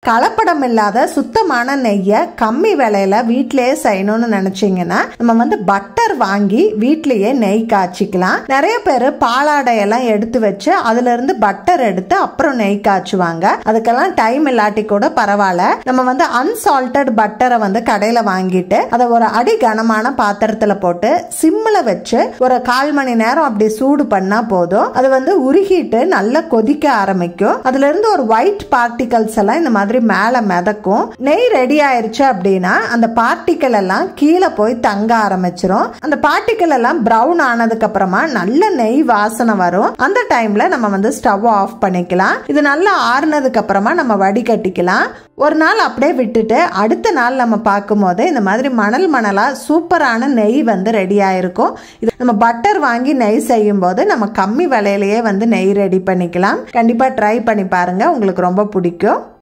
கலப்படம் இல்லாத சுத்தமான நெய்யை கம்மி விலையில வீட்டிலேயே செய்யணும்னு நினைச்சீங்கன்னா நம்ம வந்து பட்டர் வாங்கி வீட்டிலேயே நெய் காய்ச்சிக்கலாம் நிறைய பேர் பாலாடையெல்லாம் எடுத்து வச்சு அதுல இருந்து பட்டர் எடுத்து அப்புறம் நெய் காய்ச்சுவாங்க அதுக்கெல்லாம் டைம் இல்லாட்டி கூட பரவாயில்ல நம்ம வந்து அன்சால்டட் பட்டரை வந்து கடையில வாங்கிட்டு அதை ஒரு அடி கனமான பாத்திரத்துல போட்டு சிம்மில் வச்சு ஒரு கால் மணி நேரம் அப்படி சூடு பண்ணா போதும் அது வந்து உருகிட்டு நல்லா கொதிக்க ஆரம்பிக்கும் அதுல இருந்து ஒரு ஒயிட் பார்ட்டிகல்ஸ் எல்லாம் இந்த மாதிரி மேல மிதக்கும் நெய் ரெடி ஆயிருச்சு அப்படின்னா அந்த பார்ட்டிக்கல் எல்லாம் கீழே போய் தங்க ஆரம்பிச்சிரும் அந்த பார்ட்டிக்கல் எல்லாம் பிரவுன் ஆனதுக்கு அப்புறமா நல்ல நெய் வாசனை வரும் அந்த டைம்ல நம்ம வந்து ஸ்டவ் ஆஃப் பண்ணிக்கலாம் இது நல்லா ஆறுனதுக்கு அப்புறமா நம்ம வடிகட்டிக்கலாம் ஒரு நாள் அப்படியே விட்டுட்டு அடுத்த நாள் நம்ம பார்க்கும்போது இந்த மாதிரி மணல் மணலா சூப்பரான நெய் வந்து ரெடி ஆயிருக்கும் இது நம்ம பட்டர் வாங்கி நெய் செய்யும் போது நம்ம கம்மி விலையிலேயே வந்து நெய் ரெடி பண்ணிக்கலாம் கண்டிப்பா ட்ரை பண்ணி பாருங்க உங்களுக்கு ரொம்ப பிடிக்கும்